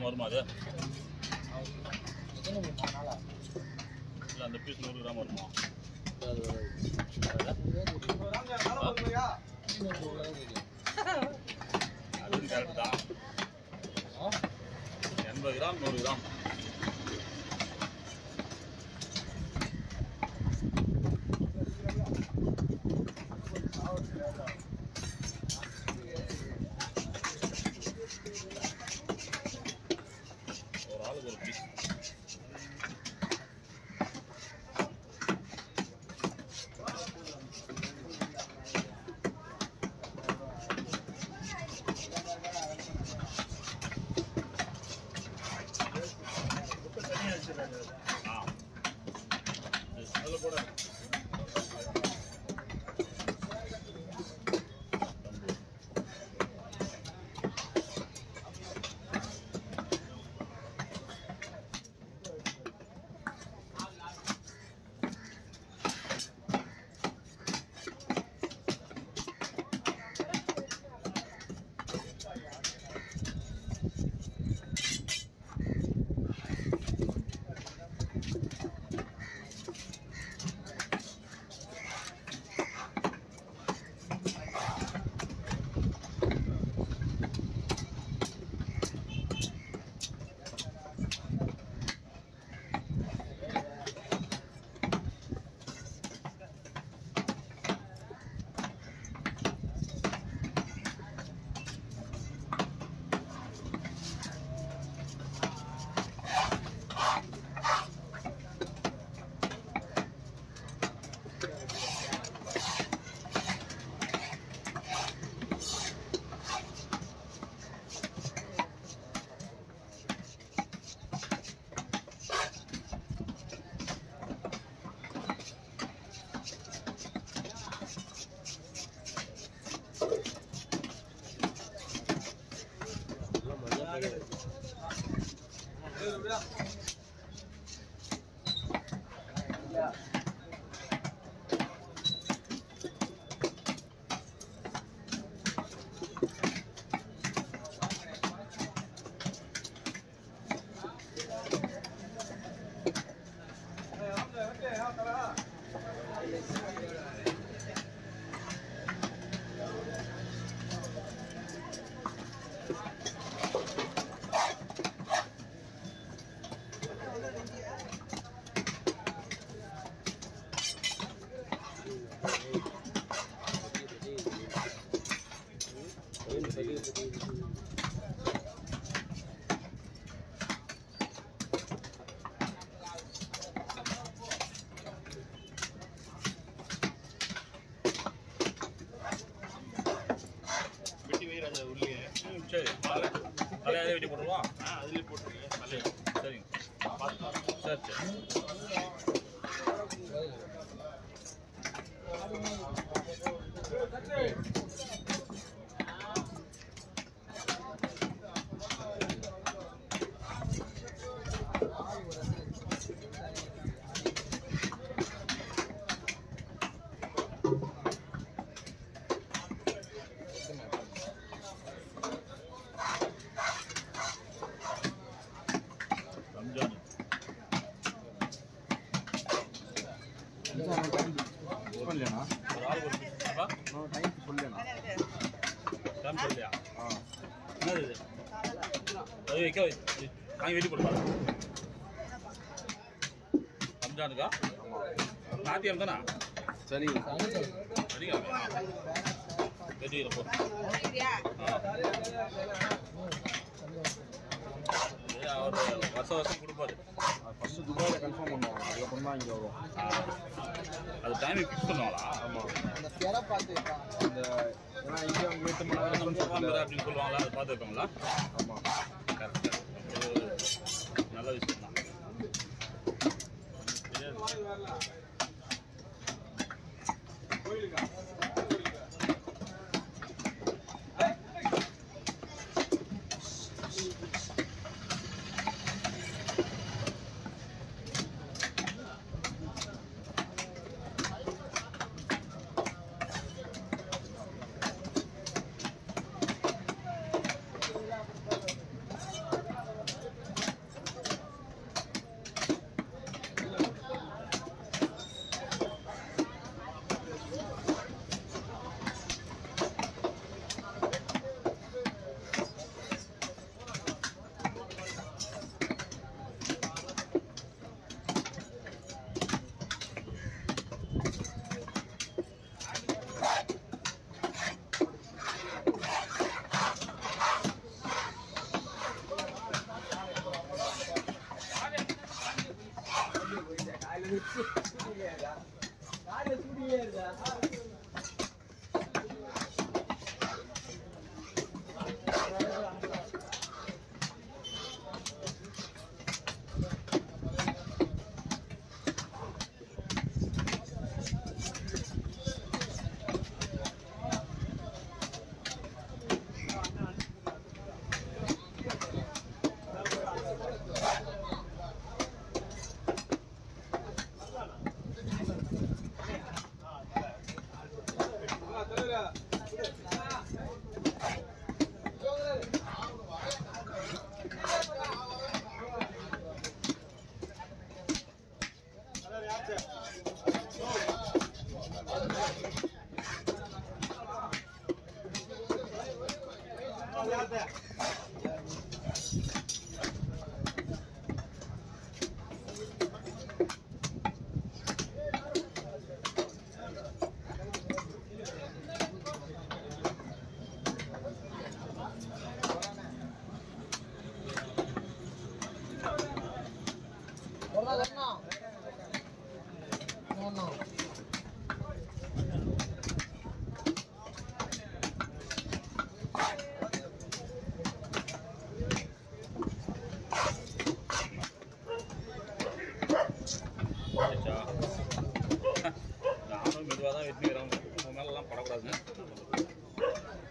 Gram வருமா அது எத்தனை மூணு நாளா இல்லை அந்த பீஸ் நூறு கிராம் வருமா அது அதுவும் கரெக்ட் தான் எண்பது கிராம் நூறு கிராம் ஒரு ஆளுக்கு ஒரு பீஸ் ஆ அதில் போட வெட்டி வயிறு அதை உள்ளே ம், சரி தலை தலையாதே வெட்டி போட்டுருவா ஆ அதுலேயே போட்டுருங்க சரி சரிங்க பார்த்து சரி சரி ரம்ஜான் சொல்லலண்ணா ஒரு ஆளுக்கு ஒரு piece. அப்பா டைம் சொல்லலண்ணா டைம் சொல்லியா ஆ என்னது இது அது வைக்க வை. இது வாங்கி வெட்டி போடுப்பா ரம்ஜானுக்கா நாத்தியம் தானே சரி சரிங்க வெட்டிக்கிற போ ஆ. இது அவர் வருஷம் வருஷம் கொடுப்பாரு ஃபஸ்ட்டு துபாயில் கன்ஃபார்ம் பண்ணுவோம் அதுக்கப்புறம் தான் இங்கே வரும் ஆ. அது டைமிங் ஃபிக்ஸ் பண்ணுவாங்களா ஆமாம் அந்த ஏன்னா இங்கே அவங்க எட்டு மணி நேரம் கன்ஃபார்ம் அப்படின்னு சொல்லுவாங்களா அதை பார்த்து வைப்பாங்களா ஆமாம் கரெக்டாக ஒரு நல்ல விஷயம் தான் ஆச்சா. நானும் மெதுவாக தான் வெட்டினுக்கிறேன் உங்க மேலெல்லாம் படக்கூடாதுங்க